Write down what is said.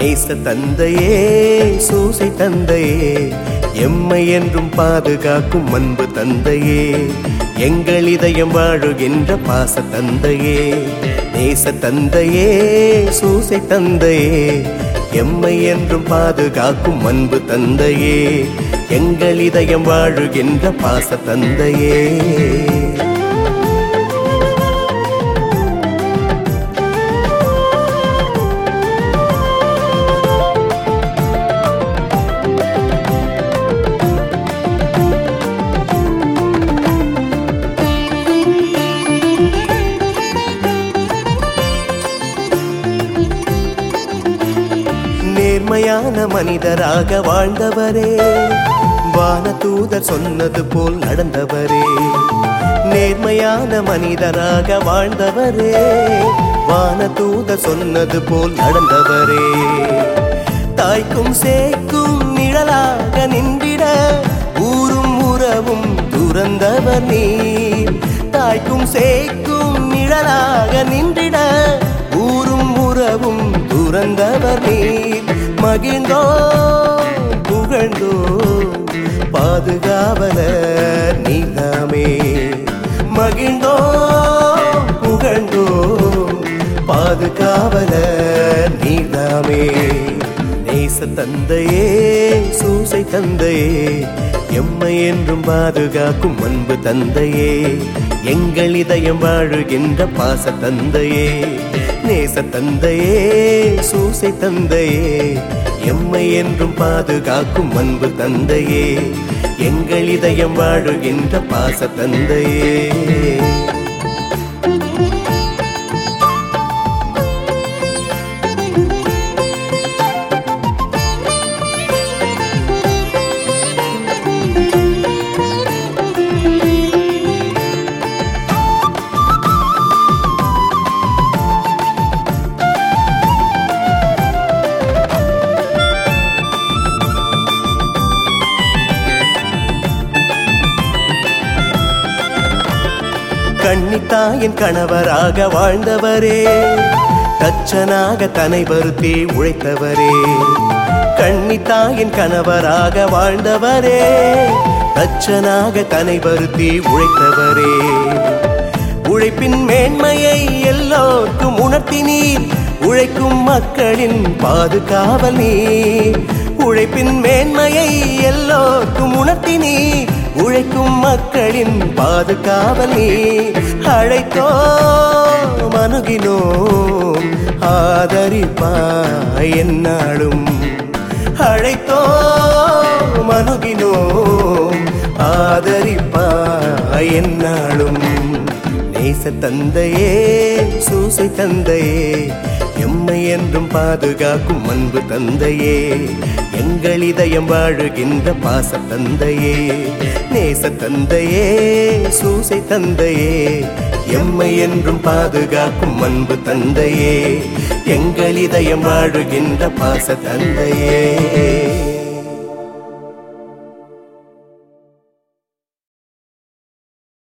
நேச தந்தையே சூசை தந்தையே எம்மை என்றும் பாதுகாக்கும் அன்பு தந்தையே எங்கள் இதயம் வாழுகின்ற பாச தந்தையே நேச தந்தையே சூசை தந்தையே எம்மை என்றும் பாதுகாக்கும் அன்பு தந்தையே எங்கள் இதயம் வாழுகின்ற பாச தந்தையே நேர்மையான மனிதராக வாழ்ந்தவரே வானதூதர் சொன்னது போல் நடந்தவரே நேர்மையான மனிதராக வாழ்ந்தவரே வானதூதர் சொன்னது போல் நடந்தவரே தாய்க்கும் சேக்கும் நிழலாக நின்றிட ஊரும் உறவும் துறந்தவர் நீர் தாய்க்கும் சேக்கும் நிழலாக நின்றிட ஊரும் உறவும் துறந்தவர் நீர் மகிழ்ந்தோ புகழ்ந்தோ பாதுகாவலர் நீதாமே மகிழ்ந்தோ புகழ்ந்தோ பாதுகாவலர் நீதாமே நேச தந்தையே சூசை தந்தையே எம்மை என்றும் பாதுகாக்கும் அன்பு தந்தையே எங்கள் இதயம் வாழுகின்ற பாச தந்தையே நேச தந்தையே சூசை தந்தையே எம்மை என்றும் பாதுகாக்கும் அன்பு தந்தையே எங்கள் இதயம் வாழுகின்ற பாச தந்தையே கண்ணித்தாயின் கணவராக வாழ்ந்தவரே தச்சனாக தனை வருத்தி உழைத்தவரே கண்ணித்தாயின் கணவராக வாழ்ந்தவரே தச்சனாக தனை வருத்தி உழைத்தவரே உழைப்பின் மேன்மையை எல்லோருக்கும் உணர்த்தினீர் உழைக்கும் மக்களின் பாதுகாவல் நீர் உழைப்பின் மேன்மையை எல்லோருக்கும் உணர்த்தினீர் உழைக்கும் மக்களின் பாதுகாவல் நீர் அழைத்தோ மனுகினோம் ஆதரிப்பாய் என்னாலும் அழைத்தோ மனுகினோம் ஆதரிப்பாய் என்னாலும் நேச தந்தையே சூசை தந்தையே எம்மை என்றும் பாதுகாக்கும் அன்பு தந்தையே எங்கள் இதயம் வாழுகின்ற பாச தந்தையே நேச தந்தையே சூசை தந்தையே எம்மை என்றும் பாதுகாக்கும் அன்பு தந்தையே எங்கள் இதயம் வாழுகின்ற பாச தந்தையே